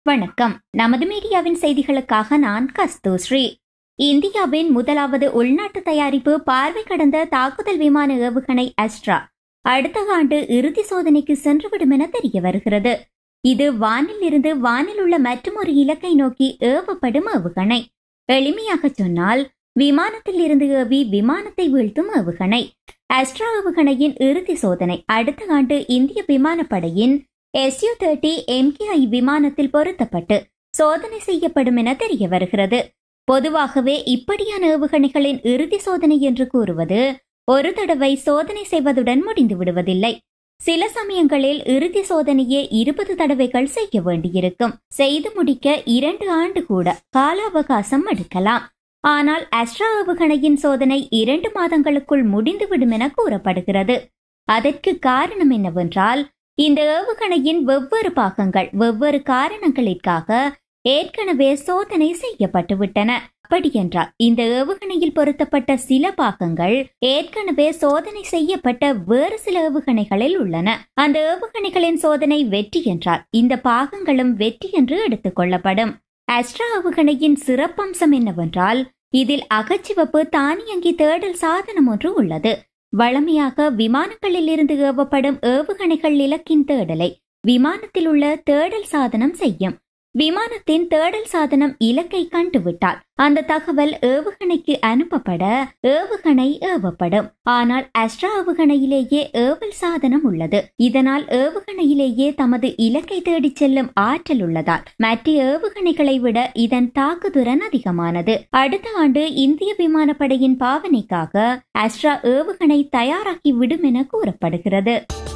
வணக்கம் நமது மீடியாவின் செய்திகளுக்காக நான் கஸ்தூஸ்ரீ இந்தியாவின் முதலாவது உள்நாட்டு தயாரிப்பு பார்வை கடந்த தாக்குதல் விமான ஏவுகணை அஸ்ட்ரா அடுத்த ஆண்டு இறுதி சோதனைக்கு சென்றுவிடும் என தெரிய வருகிறது இது வானில் இருந்து வானில் உள்ள மற்றொரு இலக்கை நோக்கி ஏவப்படும் ஏவுகணை எளிமையாக சொன்னால் விமானத்தில் இருந்து ஏவி விமானத்தை வீழ்த்தும் ஏவுகணை அஸ்ட்ரா ஏவுகணையின் இறுதி சோதனை அடுத்த ஆண்டு இந்திய விமானப்படையின் எஸ்யூ தேர்ட்டி எம்கேஐ விமானத்தில் பொருத்தப்பட்டு சோதனை செய்யப்படும் என தெரிய வருகிறது பொதுவாகவே இப்படியான ஏவுகணைகளின் இறுதி சோதனை என்று கூறுவது ஒரு தடவை சோதனை செய்வதுடன் முடிந்து விடுவதில்லை சில சமயங்களில் இறுதி சோதனையே இருபது தடவைகள் செய்ய வேண்டியிருக்கும் செய்து முடிக்க இரண்டு ஆண்டு கூட கால அவகாசம் எடுக்கலாம் ஆனால் அஸ்ட்ரா ஏவுகணையின் சோதனை இரண்டு மாதங்களுக்குள் முடிந்துவிடும் என கூறப்படுகிறது அதற்கு காரணம் என்னவென்றால் இந்த ஏவுகணையின் வெவ்வேறு பாகங்கள் வெவ்வேறு காரணங்களுக்காக ஏற்கனவே சோதனை செய்யப்பட்டு விட்டன அப்படியென்றால் இந்த ஏவுகணையில் பொருத்தப்பட்ட சில பாகங்கள் ஏற்கனவே சோதனை செய்யப்பட்ட வேறு சில ஏவுகணைகளில் உள்ளன அந்த ஏவுகணைகளின் சோதனை வெற்றி என்றால் இந்த பாகங்களும் வெற்றி என்று எடுத்துக் கொள்ளப்படும் அஸ்ட்ரா ஏவுகணையின் சிறப்பம்சம் என்னவென்றால் இதில் அகச்சிவப்பு தானியங்கி தேடல் சாதனம் ஒன்று உள்ளது வழமையாக விமானங்களில் இருந்து ஏவப்படும் ஏவுகணைகள் இலக்கின் தேடலை விமானத்தில் உள்ள தேடல் சாதனம் செய்யும் விமானத்தின் தேடல் சாதனம் இலக்கை கண்டுவிட்டால் அந்த தகவல் ஏவுகணைக்கு அனுப்பப்பட ஏவுகணை ஏவப்படும் ஆனால் அஸ்ட்ரா ஏவுகணையிலேயே ஏவல் சாதனம் உள்ளது இதனால் ஏவுகணையிலேயே தமது இலக்கை தேடிச் செல்லும் ஆற்றல் உள்ளதால் மற்ற ஏவுகணைகளை விட இதன் தாக்குதிறன் அதிகமானது அடுத்த ஆண்டு இந்திய விமானப்படையின் பாவனைக்காக அஸ்ட்ரா ஏவுகணை தயாராகி விடும் என கூறப்படுகிறது